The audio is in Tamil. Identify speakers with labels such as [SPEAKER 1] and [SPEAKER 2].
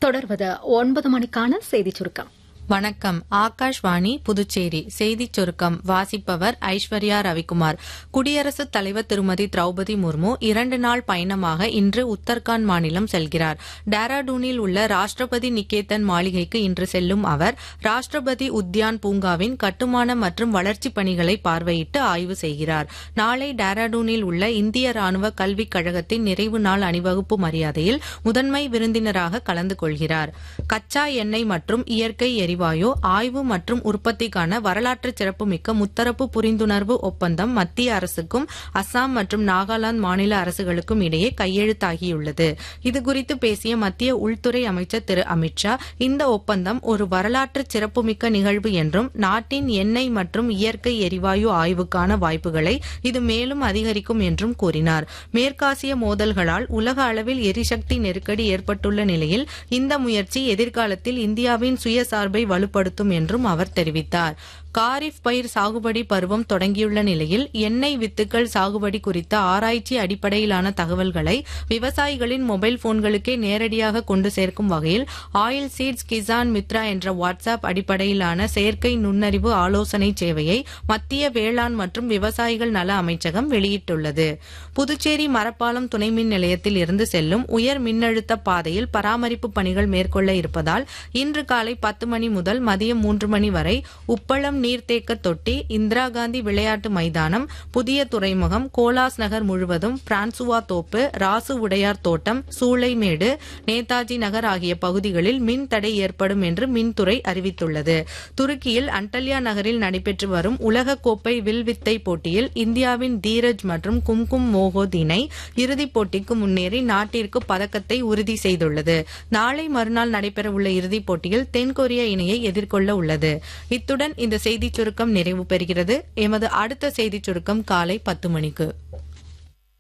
[SPEAKER 1] தொடர்வது ஒன்பது மணிக்கான செய்திச் சுருக்கம்
[SPEAKER 2] வணக்கம் ஆகாஷ்வாணி புதுச்சேரி செய்திச் சுருக்கம் வாசிப்பவர் ஐஸ்வர்யா ரவிக்குமார் குடியரசுத் தலைவர் திருமதி திரௌபதி முர்மு இரண்டு நாள் பயணமாக இன்று உத்தரகாண்ட் மாநிலம் செல்கிறார் டேராடூனில் உள்ள ராஷ்டிரபதி நிகேதன் மாளிகைக்கு இன்று செல்லும் அவர் ராஷ்டிரபதி உத்யான் பூங்காவின் கட்டுமான மற்றும் வளர்ச்சிப் பணிகளை பார்வையிட்டு ஆய்வு செய்கிறார் நாளை டேராடூனில் உள்ள இந்திய ராணுவ கல்விக் கழகத்தின் நிறைவு நாள் அணிவகுப்பு மரியாதையில் முதன்மை விருந்தினராக கலந்து கொள்கிறார் கச்சா எண்ணெய் மற்றும் இயற்கை எரிவாயு ஆய்வு மற்றும் உற்பத்திக்கான வரலாற்று சிறப்புமிக்க முத்தரப்பு புரிந்துணர்வு ஒப்பந்தம் மத்திய அரசுக்கும் அசாம் மற்றும் நாகாலாந்து மாநில அரசுகளுக்கும் இடையே கையெழுத்தாகியுள்ளது இதுகுறித்து பேசிய மத்திய உள்துறை அமைச்சர் திரு அமித்ஷா இந்த ஒப்பந்தம் ஒரு வரலாற்று சிறப்புமிக்க நிகழ்வு என்றும் நாட்டின் எண்ணெய் மற்றும் இயற்கை எரிவாயு ஆய்வுக்கான வாய்ப்புகளை இது மேலும் அதிகரிக்கும் என்றும் கூறினார் மேற்காசிய மோதல்களால் உலக அளவில் எரிசக்தி நெருக்கடி ஏற்பட்டுள்ள நிலையில் இந்த முயற்சி எதிர்காலத்தில் இந்தியாவின் சுயசார்பை வலுப்படுத்தும் என்றும் அவர் தெரிவித்தார் காரிஃப் பயிர் சாகுபடி பருவம் தொடங்கியுள்ள நிலையில் எண்ணெய் வித்துக்கள் சாகுபடி குறித்த ஆராய்ச்சி அடிப்படையிலான தகவல்களை விவசாயிகளின் மொபைல் போன்களுக்கே நேரடியாக கொண்டு சேர்க்கும் வகையில் ஆயில் சீட்ஸ் கிசான் மித்ரா என்ற வாட்ஸ்அப் அடிப்படையிலான செயற்கை நுண்ணறிவு ஆலோசனை சேவையை மத்திய வேளாண் மற்றும் விவசாயிகள் நல அமைச்சகம் வெளியிட்டுள்ளது புதுச்சேரி மரப்பாலம் துணை மின் நிலையத்தில் இருந்து செல்லும் உயர் மின்னழுத்த பாதையில் பராமரிப்பு பணிகள் மேற்கொள்ள இருப்பதால் இன்று காலை பத்து மணி முதல் மதியம் மூன்று மணி வரை உப்பளம் நீர்த்தேக்க தொட்டி இந்திரா காந்தி விளையாட்டு மைதானம் புதிய துறைமுகம் கோலாஸ் நகர் முழுவதும் பிரான்சுவா தோப்பு ராசு உடையார் தோட்டம் சூளைமேடு நேதாஜி நகர் ஆகிய பகுதிகளில் மின் தடை ஏற்படும் என்று மின்துறை அறிவித்துள்ளது துருக்கியில் அண்டல்யா நகரில் நடைபெற்று வரும் உலகக்கோப்பை வில்வித்தை போட்டியில் இந்தியாவின் தீரஜ் மற்றும் கும்கும் மோகோத் இணை இறுதிப் போட்டிக்கு முன்னேறி நாட்டிற்கு பதக்கத்தை உறுதி செய்துள்ளது நாளை மறுநாள் நடைபெறவுள்ள இறுதிப் போட்டியில் தென்கொரிய இணையை எதிர்கொள்ள உள்ளது இத்துடன் இந்த செய்திச் சுருக்கம் நிறைவு பெறுகிறது எமது அடுத்த செய்திச் சுருக்கம் காலை பத்து மணிக்கு